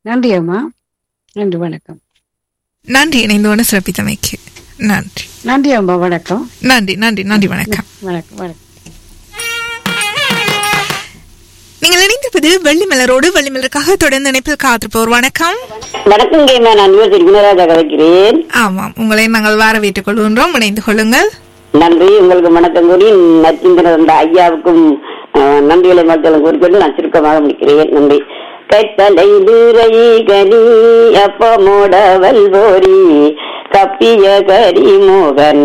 நன்றி அம்மா நன்றி வணக்கம் நன்றி இணைந்து கொண்டு சிறப்பித்தமைக்கு நன்றி நன்றி அம்மா வணக்கம் நன்றி நன்றி நன்றி வணக்கம் வணக்கம் வணக்கம் நீங்கள் இணைந்திருப்பது வெள்ளிமலரோடு வெள்ளிமலருக்காக தொடர்ந்து இணைப்பில் காத்திருப்போர் வணக்கம் வணக்கம் கேமா நான் யுவசி குணராஜா கதைக்கிறேன் ஆமாம் உங்களை நாங்கள் வரவேற்றுக் கொள்கின்றோம் இணைந்து கொள்ளுங்கள் நன்றி உங்களுக்கு வணக்கம் கூறி நச்சிந்திர அந்த ஐயாவுக்கும் அஹ், நன்றிகளை மக்களும் கூறிக்கொண்டு நான் சுருக்கமாக முடிக்கிறேன் நன்றி கைத்தலை நீரை கனி அப்பமோட வல்வோரி கப்பிய கரி மோகன்